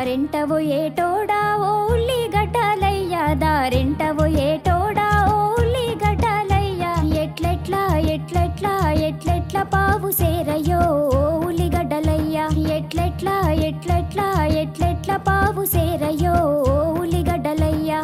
దారెంటవో ఏటోడా ఓ ఉల్లిగడ్డలయ్యా దారెంటవో ఏటోడా ఓ ఉల్లిగడ్డలయ్యా ఎట్లెట్లా ఎట్లెట్లా ఎట్లెట్లా పావు సేరయ్యో ఓ ఉల్లిగడ్డలయ్యా ఎట్లెట్లా ఎట్లెట్లా ఎట్లెట్లా పావు సేరయ్యో ఓ ఉల్లిగడ్డలయ్యా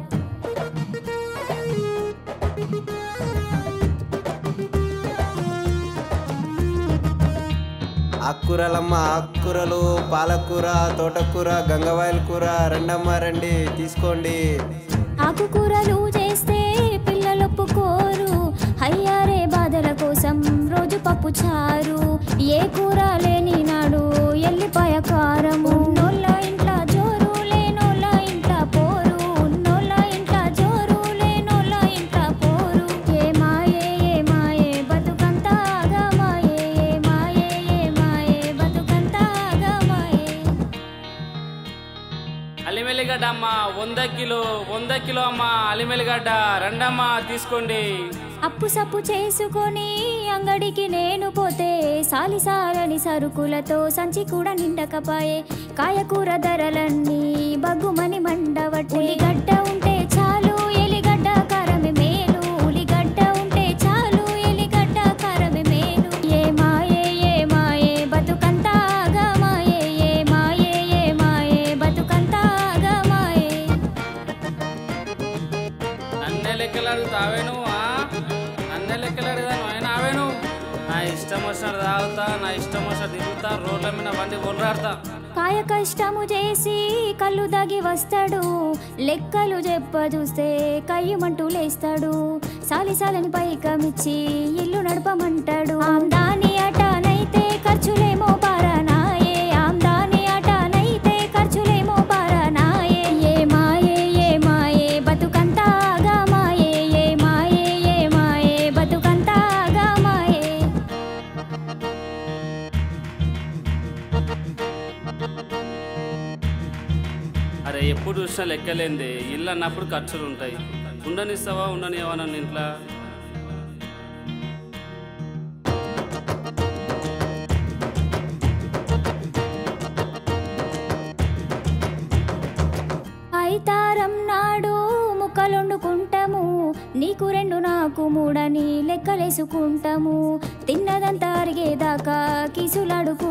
ఆకుకూరలమ్మ ఆకుకూరలు పాలకూర తోటకూర గంగవాయల కూర రండమ్మ రండి తీసుకోండి ఆకుకూరలు చేస్తే పిల్లలొప్పుకోరు అయ్యారే బాధల కోసం రోజు పప్పు చారు ఏ కూర లేని నాడు ఎల్లిపాయ కారము ఉన్నోళ్ళ ఇంట్ల జోరు లేనోళ్ళ ఇంట్ల పోరు ఉన్నోళ్ళ ఇంట్ల జోరు లేనోళ్ళ ఇంట్ల పోరు ఏ మాయే ఏ మాయే బతుకంతా ఆగమాయే ఏ మాయే ఏ మాయే బతుకంతా ఆగమాయే అలిమెలిగడ్డ అమ్మ వంద కిలో వంద కిలో అమ్మ అలిమెలిగడ్డ రండమ్మ తీసుకోండి అప్పు సప్పు చేసుకొని అంగడికి నేను పోతే సాలిసాలని సరుకులతో సంచి కూడా నిండకపాయే కాయకూర ధరలన్నీ బగ్గుమని మండవటి ఉలిగడ్డ ఉంటే చాలు ఎలిగడ్డ కారమే మేలు ఉలిగడ్డ ఉంటే చాలు ఎలిగడ్డ కారమే మేలు ఏ మాయే ఏ మాయే బతుకంతా ఆగమాయే ఏ మాయే ఏ మాయే బతుకంతా ఆగమాయే నన్నే లెక్కలు అడుగుతావేను నన్నే లెక్కలు అడుగుతాను ఆయన ఆవేను నా ఇష్టం వచ్చినట్టు తాగుతా నా ఇష్టం వచ్చినట్టు తిరుగుతా రోడ్ల మీద బండి కొట్లాడతా కాయ కష్టము చేసి కళ్ళు దాగి వస్తాడు లెక్కలు చెప్ప చూస్తే కయ్యమంటూ లేస్తాడు సాలిసాలని పైకమిచ్చి ఇల్లు నడపమంటాడు ఆమ్దాని అటనైతే ఖర్చులేమో పారానాయే ఆమ్దాని అటనైతే ఖర్చులేమో పారానాయే ఏ మాయే ఏ మాయే బతుకంతా ఆగమాయే ఏ మాయే ఏ మాయే బతుకంతా ఆగమాయే అరే ఎప్పుడు చూసినా లెక్కలేంది ఇల్లు అన్నప్పుడు ఖర్చులు ఉంటాయి ఉండనిస్తావా ఉండనివా నన్ను ఇంట్లో ఐతారం నాడు ముక్కలొండుకుంటాము నీకు రెండు నాకు మూడని లెక్కలేసుకుంటాము తిన్నదంతా అరిగేదాకా కిసులాడుకు